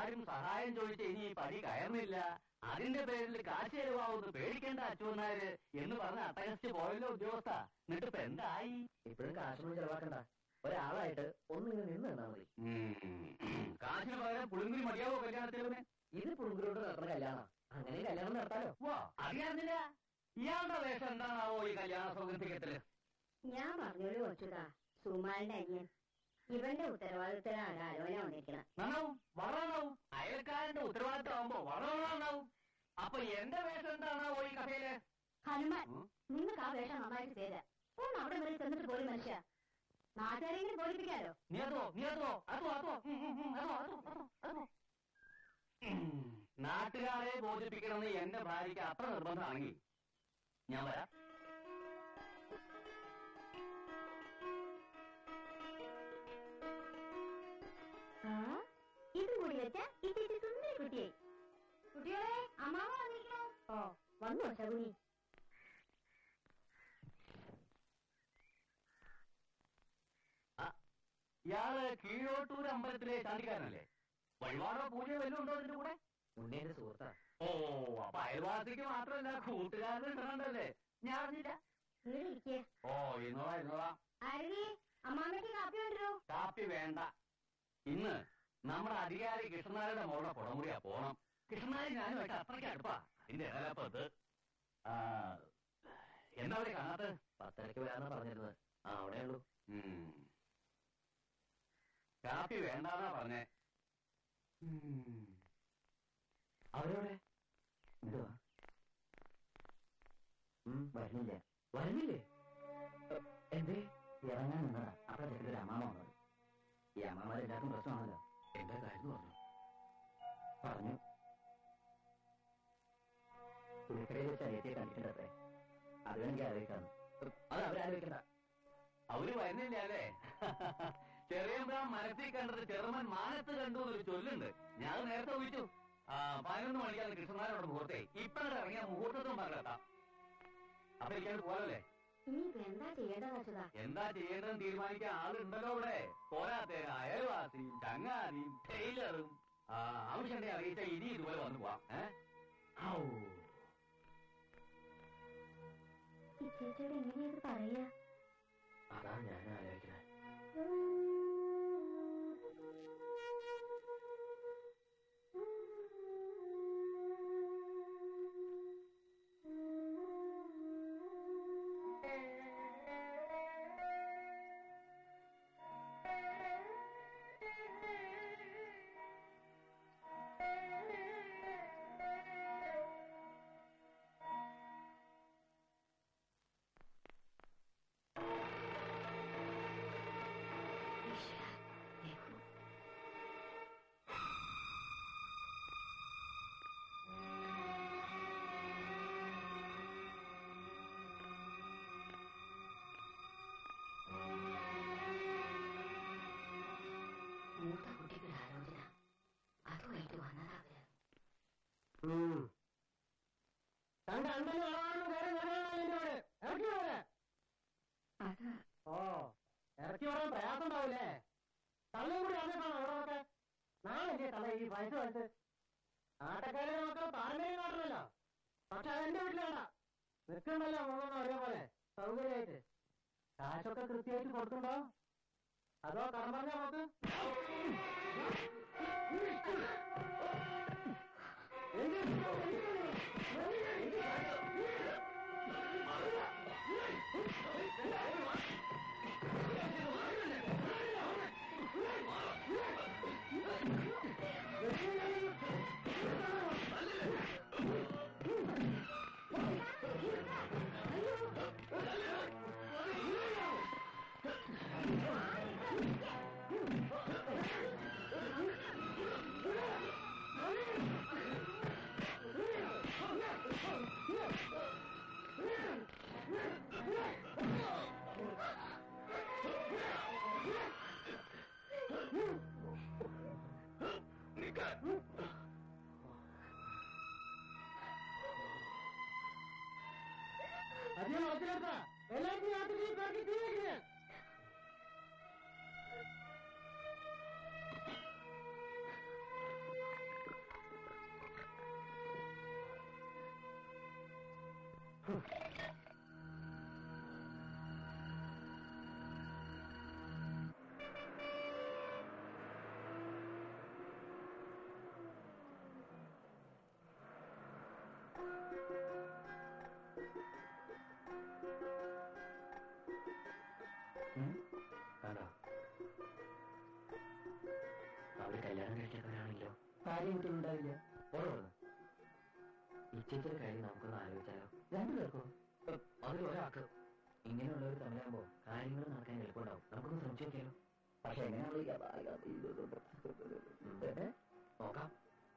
ആരും സഹായം ചോദിച്ച് ഇനി ഈ പടി കയറുന്നില്ല അതിന്റെ പേരിൽ കാശ് ചെലവാവുന്നു പേടിക്കേണ്ട അച്ഛനാര് എന്ന് പറഞ്ഞ് അട്ടഹസിച്ച് പോയല്ലോ ഉദ്യോഗസ്ഥ എന്നിട്ട് ഇപ്പൊ എന്തായി ഇപ്പോഴും കാശൊന്നും ചെലവാക്കണ്ട ഒരാളായിട്ട് ഒന്നിങ്ങനെ നിന്ന് നിന്നാ മതി ഉം. കാശിന് പകരം പുളിങ്കുരി മതിയാവോ കല്യാണത്തിന് ഇത് പുളുങ്കുരോട് നടത്തുന്ന കല്യാണം അങ്ങനെ കല്യാണം നടത്താലോ വാ അറിയാറില്ല ഇയാളുടെ വേഷം എന്താണാവോ ഈ കല്യാണ സൗകര്യത്തില് ഞാൻ പറഞ്ഞോളൂ കൊച്ചുതാ സുമാലിന്റെ അനിയൻ ഇവന്റെ ഉത്തരവാദിത്തത്തിലാണ് ആലോചന വന്നിരിക്കണം നന്നാവും വളരണവും അയൽക്കാരന്റെ ഉത്തരവാദിത്തം ആവുമ്പോ വളരണവും അപ്പൊ എന്റെ വേഷം എന്താണാവോ ഈ കഥയില് ഹനുമാൻ ഉം. നിങ്ങൾക്ക് ആ വേഷം നന്നായിട്ട് ചെയ്ത ഒന്ന് അവിടെ വരെ ചെന്നിട്ട് പോലും മനുഷ്യ നാട്ടുകാരെങ്കിലും ബോധിപ്പിക്കാലോ നീ അതോ നീ അതോ അതോ അതോ ഉം, ഉം, ഉം, അതോ അതോ അതോ അതോ ഉം. നാട്ടുകാരെ ബോധിപ്പിക്കണമെന്ന് എന്റെ ഭാര്യയ്ക്ക് അത്ര നിർബന്ധമാണെങ്കിൽ ഞാൻ വരാം ആ ഇതും കൂടി വെച്ച ഇത്തിരി സുന്ദരി കുട്ടിയെ കുട്ടികളെ അമ്മാവ വന്നിരിക്കണോ ഓ വന്നോ ശകുനി ആ, ഇയാള് കീഴോട്ടൂർ അമ്പലത്തിലെ ശാന്തിക്കാരനല്ലേ വഴിപാടോ പൂജയോ വല്ലതും ഉണ്ടോ അതിന്റെ കൂടെ ഉണ്ണിയുടെ സുഹൃത്താ ഓ അപ്പൊ അയൽവാസിക്ക് മാത്രമല്ല കൂട്ടുകാരന് ഇടണ്ടല്ലേ ഞാൻ അറിഞ്ഞില്ല ഇവിടെ ഇരിക്കേ ഓ ഇന്നോളാ ഇന്നോളാ അരുവി അമ്മാമ്മയ്ക്ക് കാപ്പി കൊണ്ടുവരൂ കാപ്പി വേണ്ട ഇന്ന് നമ്മുടെ അധികാരി കൃഷ്ണനാരുടെ മോളുടെ പുറമുറിയാ പോണം കൃഷ്ണനാരി ഞാനും ഒക്കെ അത്രയ്ക്ക് അടുപ്പാ ഇതിന്റെ ഏലപ്പത് എന്താ അവിടെ കാണാത്ത പത്തരക്ക് വരാന്നാ പറഞ്ഞിരുന്നത് ആ അവിടെ ഉള്ളൂ കാപ്പി വേണ്ടാന്നാ പറഞ്ഞേ ഉം. അവരോടെ എന്തുവാ ഉം, വരുന്നില്ല വരുന്നില്ലേ എ, എന്തേ ഇറങ്ങാൻ നിന്നതാ അപ്പോഴത്തേക്ക് ഒരു അമ്മാമ വന്നത് ഈ അമ്മാമാർ എല്ലാവർക്കും പ്രശ്നമാണല്ലോ എന്താ കാര്യം പറഞ്ഞു പറഞ്ഞു പുലിക്കടയിൽ വെച്ച് അനിയത്തിയെ കണ്ടിട്ടുണ്ടത്രേ അത് എനിക്ക് ആലോചിക്കാന്ന് അത് അവരാലോചിക്കണ്ട അവര് വരുന്നില്ല അല്ലേ ചെറിയമ്പ്രാൻ മനസ്സിൽ കണ്ടത് ചെറുമൻ മാനത്ത് കണ്ടു എന്നൊരു ചൊല്ലുണ്ട് ഞാൻ നേരത്തെ ഊഹിച്ചു ആ പതിനൊന്ന് മണിക്കാണ് കൃഷ്ണനാരോട് മുഹൂർത്തേ ഇപ്പഴാണ് ഇറങ്ങിയ മുഹൂർത്തത്തും പറഞ്ഞെത്താം അപ്പൊ എനിക്കത് പോലല്ലേ ഇനിയിപ്പോ എന്താ ചെയ്യേണ്ടത് കൊച്ചുതാ എന്താ ചെയ്യേണ്ടതെന്ന് തീരുമാനിക്കാൻ ആളുണ്ടല്ലോ ഇവിടെ പോരാത്തെ അയൽവാസിയും ചങ്ങാതിയും ടൈലറും ആ ആവശ്യണ്ടെ അറിയിച്ച ഇനി ഇതുപോലെ വന്നു പോവാം ഏ ഔ. ഈ ചേച്ചിയോട് എങ്ങനെയാ ഇത് പറയാ അതാ ഞാൻ ആലോചിക്കണേ മൂത്ത കുട്ടിക്ക് ഒരു ആലോചന അതുമായിട്ട് വന്നതാ അവര് തന്റെ അണ്ണന് കാണാനും വേറെ നിലയാണല്ലോ ഇറക്കി വരെ അതാ ഓ ഇറക്കി വരാൻ പ്രയാസം ഉണ്ടാവില്ലേ തള്ളയും കൂടി വന്നിട്ടാണോ ഇവിടെ ഒക്കെ നാളല്ലേ തള്ള ഈ വയസ്സ് വയസ്സ് നാട്ടക്കാരെ മക്കൾ പാരമ്പര്യം കാട്ടണല്ലോ പക്ഷെ അതെന്റെ വീട്ടിലേണ്ട നിൽക്കണ്ടല്ലോ മൂന്നെണ്ണം ഒരേപോലെ സൗകര്യമായിട്ട് കാശൊക്കെ കൃത്യമായിട്ട് കൊടുക്കണ്ടോ അതോ കടം പറഞ്ഞാ നോക്ക് അധികം നോക്കിലെടുത്ത എല്ലാവർക്കും നാട്ടിൽ പേർക്ക് തീ വയ്ക്കുന്നേ കണ്ടോ അവര് കല്യാണം കഴിച്ചവരാണല്ലോ കാര്യം കിട്ടുന്നുണ്ടാവില്ല ഓർമ്മ ഇച്ചേച്ചിയുടെ കാര്യം നമുക്കൊന്ന് ആലോചിച്ചാലോ രണ്ടുപേർക്കോ അതിൽ ഒരാൾക്ക് ഇങ്ങനെയുള്ളവർ തമ്മിലാകുമ്പോ കാര്യങ്ങൾ നടക്കാൻ എളുപ്പമുണ്ടാവും നമുക്കൊന്ന് ശ്രമിച്ചു നോക്കിയാലോ പക്ഷെ എങ്ങനെയാണ് നോക്കാം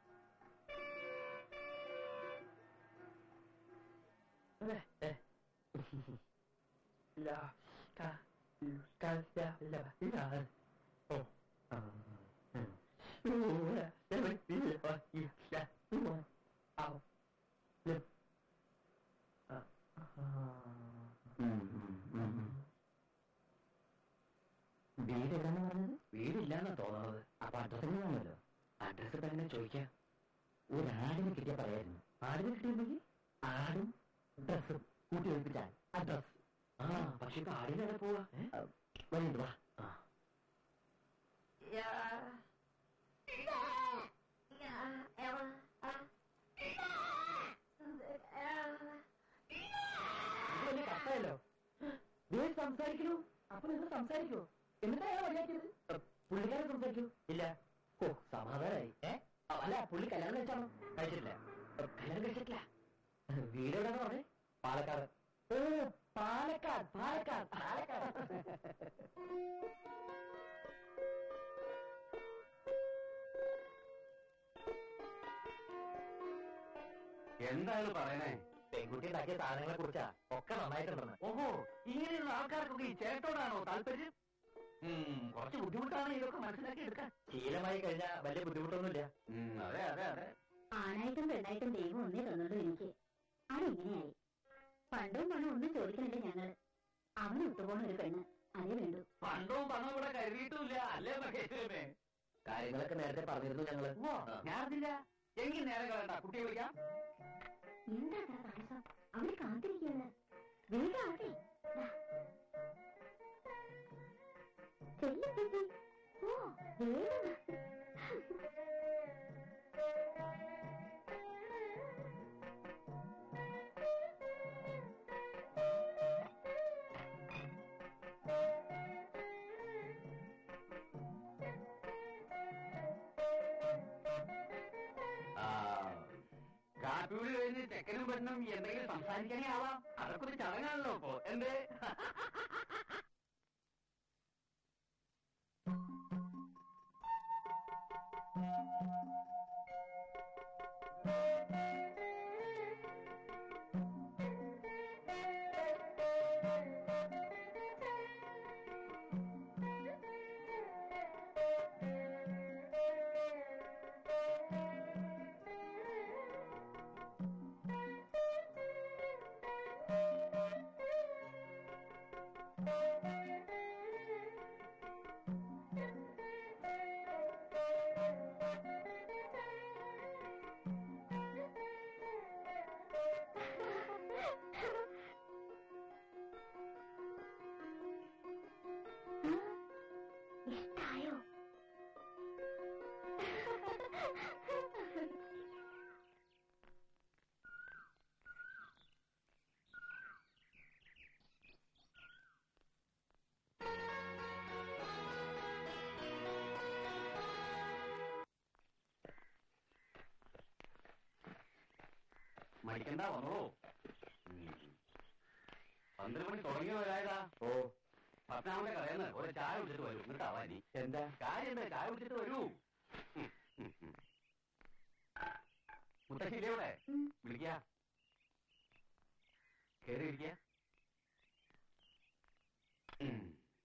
വീട് എവിടെന്ന് പറഞ്ഞത് വീടില്ലാന്നാ തോന്നുന്നത് അപ്പൊ അഡ്രസ് എങ്ങനെയാണല്ലോ അഡ്രസ് ഇപ്പൊ എങ്ങനെ ചോദിക്കാം ഒരാടിനെ കിട്ടിയാ പറയായിരുന്നു ആടിനെ കിട്ടിയിരുന്നെങ്കിൽ ആടും ഡ്രസ്സും കൂട്ടി ഒഴിപ്പിച്ചാൽ അഡ്രസ് ആ പക്ഷെ ഇപ്പൊ ആടിനെ എവിടെ പോവാ വഴിയുണ്ട് വാ ആ ഇത് വലിയ കഷ്ടമല്ലോ നീ സംസാരിക്കണു അപ്പൊ നിങ്ങൾ സംസാരിക്കോ എന്നിട്ടാ അയാൾ വഴിയാക്കിയത് പുള്ളിക്കാരൻ സംസാരിക്കൂ ഇല്ല ഓ സമാധാനായി ഏ അല്ല പുള്ളി കല്യാണം കഴിച്ചാണോ കഴിച്ചിട്ടില്ല കല്യാണം കഴിച്ചിട്ടില്ല വീട് എവിടെയാന്ന് പറഞ്ഞേ പാലക്കാട് ഓ പാലക്കാട് പാലക്കാട് പാലക്കാട് എന്താണ് പറയണേ പെൺകുട്ടി ഉണ്ടാക്കിയ സാധനങ്ങളെ കുറിച്ചാ ഒക്കെ നന്നായിട്ടുണ്ടെന്ന് ഓഹോ ഇങ്ങനെയുള്ള ആൾക്കാർക്കൊക്കെ ഈ ചേട്ടോടാണോ താല്പര്യം ഉം, കുറച്ച് ബുദ്ധിമുട്ടാണ് ഇതൊക്കെ മനസ്സിലാക്കി എടുക്കാൻ ശീലമായി കഴിഞ്ഞാൽ വലിയ ബുദ്ധിമുട്ടൊന്നുമില്ല ഉം, അതെ അതെ അതെ ആണായിട്ടും പെണ്ണായിട്ടും ദൈവം ഒന്നേ തന്നുള്ളൂ എനിക്ക് അതിങ്ങനെയായി പണ്ടും പണം ഒന്നും ചോദിക്കുന്നില്ല ഞങ്ങള് അവന് ഒത്തുപോണ ഒരു പെണ്ണ് അതേ വേണ്ടു പണ്ടവും പണവും ഇവിടെ കരുതിയിട്ടുമില്ല അല്ലേ മഹേശ്വരമേ കാര്യങ്ങളൊക്കെ നേരത്തെ പറഞ്ഞിരുന്നു ഞങ്ങള് ഞാൻ അറിഞ്ഞില്ല എങ്കിൽ നേരെ കളണ്ട കുട്ടിയെ വിളിക്കാം എന്താ അത്ര താമസം അവര് കാത്തിരിക്കുകയാണ് വേഗം ആവട്ടെ ദാ. ചെല്ല് ചേച്ചി. ഓ വേഗം വാ. ആ, കാപ്പിയൂടി കഴിഞ്ഞ് ചെക്കനും പെണ്ണും എന്തെങ്കിലും സംസാരിക്കാനേ ആവാം അതൊക്കെ ഒരു ചടങ്ങാണല്ലോ ഇപ്പൊ എന്തേ ഇഷ്ടായോ മടിക്കണ്ട വന്നോളൂ ഉം. പന്ത്രണ്ട് മണി തുടങ്ങി വരായതാ ഓ പത്താമത്തെ കടയിൽ നിന്ന് ഒരു ചായ കുടിച്ചിട്ട് വരൂ എന്നിട്ടാവാ നീ എന്താ കാര്യം എന്താ ചായ കുടിച്ചിട്ട് വരൂ ഉം, ഉം, ഉം. മുത്തശ്ശിയില്ലേ ഇവിടെ ഉം. വിളിക്ക കേറി ഇരിക്ക ഉം.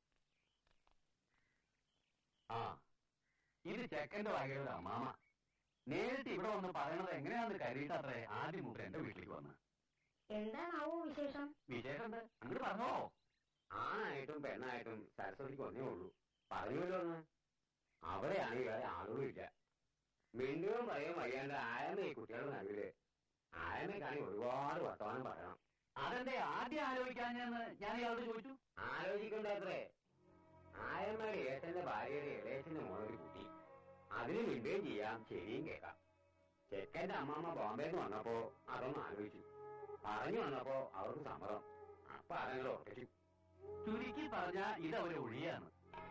ആ ഇത് ചെക്കന്റെ വകയുടെ ഒരു അമ്മാമ നേരിട്ട് ഇവിടെ വന്ന് പറയണത് എങ്ങനെയാണെന്ന് കരുതിയിട്ടത്രേ ആദ്യം മുതൽ എന്റെ വീട്ടിലേക്ക് വന്ന് എന്താണാവോ വിശേഷം വിശേഷം ഉണ്ട് അങ്ങോട്ട് പറഞ്ഞോ ആണായിട്ടും പെണ്ണായിട്ടും സരസ്വതിക്ക് ഒന്നേ ഉള്ളൂ പറഞ്ഞല്ലോ ഒന്ന് അവിടെയാണെങ്കിൽ വേറെ ആളുകളും ഇല്ല മിണ്ടുകയും പറയുകയും വയ്യാണ്ട് ആയമ്മ ഈ കുട്ടികളുടെ നടുവില് ആയമ്മയ്ക്കാണെങ്കിൽ ഒരുപാട് വർത്തമാനം പറയണം അതെന്തേ ആദ്യം ആലോചിക്കാഞ്ഞെന്ന് ഞാൻ ഇയാളോട് ചോദിച്ചു ആലോചിക്കണ്ടത്രേ ആയമ്മയുടെ ഏട്ടന്റെ ഭാര്യയുടെ ഇളയച്ചന്റെ മോനൊരു കുട്ടി അതിന് മിണ്ടുകയും ചെയ്യാം ശരിയും കേൾക്കാം ചെക്കന്റെ അമ്മമ്മ ബോംബെന്ന് വന്നപ്പോ അതൊന്ന് ആലോചിച്ചു പറഞ്ഞു വന്നപ്പോ അവർക്ക് സമ്മതം അപ്പൊ അതങ്ങൾ ഉറപ്പിച്ചു ചുരുക്കി പറഞ്ഞ ഇത് അവരെ ഒഴിയാണ്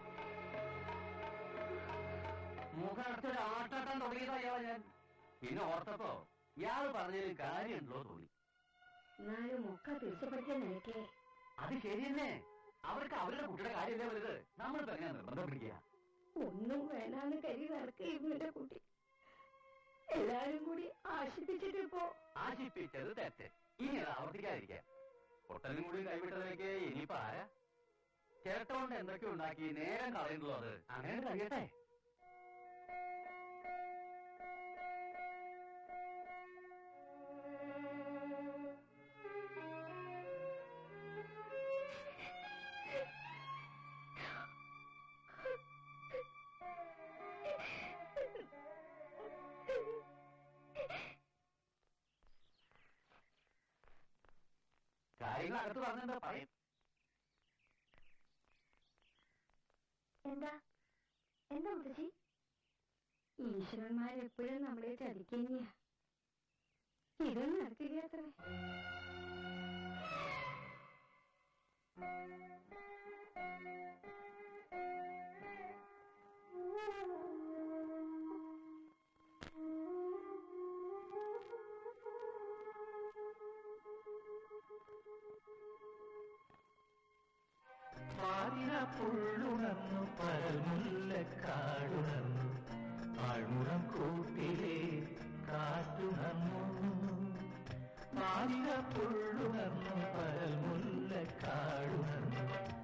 മുഖടത്തൊരു ആട്ടാട്ടം തുടങ്ങിയതാ ഇയാളെ ഞാൻ പിന്നെ ഓർത്തപ്പോ ഇയാൾ പറഞ്ഞതിൽ കാര്യമുണ്ടല്ലോ തോന്നി എന്നാലും ഒക്കെ തീർച്ചപ്പെടുത്തിയ നിലയ്ക്ക് അത് ശരിയല്ലേ അവർക്ക് അവരുടെ കുട്ടിയുടെ കാര്യമല്ലേ വലുത് നമ്മളിപ്പോ എങ്ങനെ നിർബന്ധം പിടിക്കുക ഒന്നും വേണ്ടാന്ന് കരുതി നടക്കുകയായിരുന്നു എന്റെ കുട്ടി എല്ലാരും കൂടി ആശിപ്പിച്ചിട്ടിപ്പോ ആശിപ്പിച്ചത് തെറ്റ് ഇനി അത് ആവർത്തിക്കാതിരിക്കാൻ പൊട്ടലും കൂടി കൈവിട്ടതിലേക്ക് ഇനിയിപ്പോ ആരാ ചേട്ടോണ്ട് എന്തൊക്കെ ഉണ്ടാക്കി നേരം കളയുന്നുള്ളൂ അത് അങ്ങനെ കഴിയട്ടെ കാര്യങ്ങൾ അകത്ത് പറഞ്ഞെന്താ പറയും എന്താ എന്താ മുത്തശ്ശി ഈശ്വരന്മാരെപ്പോഴും നമ്മളെ ചതിക്കുന്നയാ ഇതൊന്നും നടക്കില്ല അത്രേ പാതിര പുള്ളുണർന്നു പരമുല്ലക്കാടുണർന്നു ആഴ്മുളം കൂട്ടിലെ കാറ്റുണർന്നു പാതിര പുള്ളുണർന്നു പരമുല്ലക്കാടുണർന്നു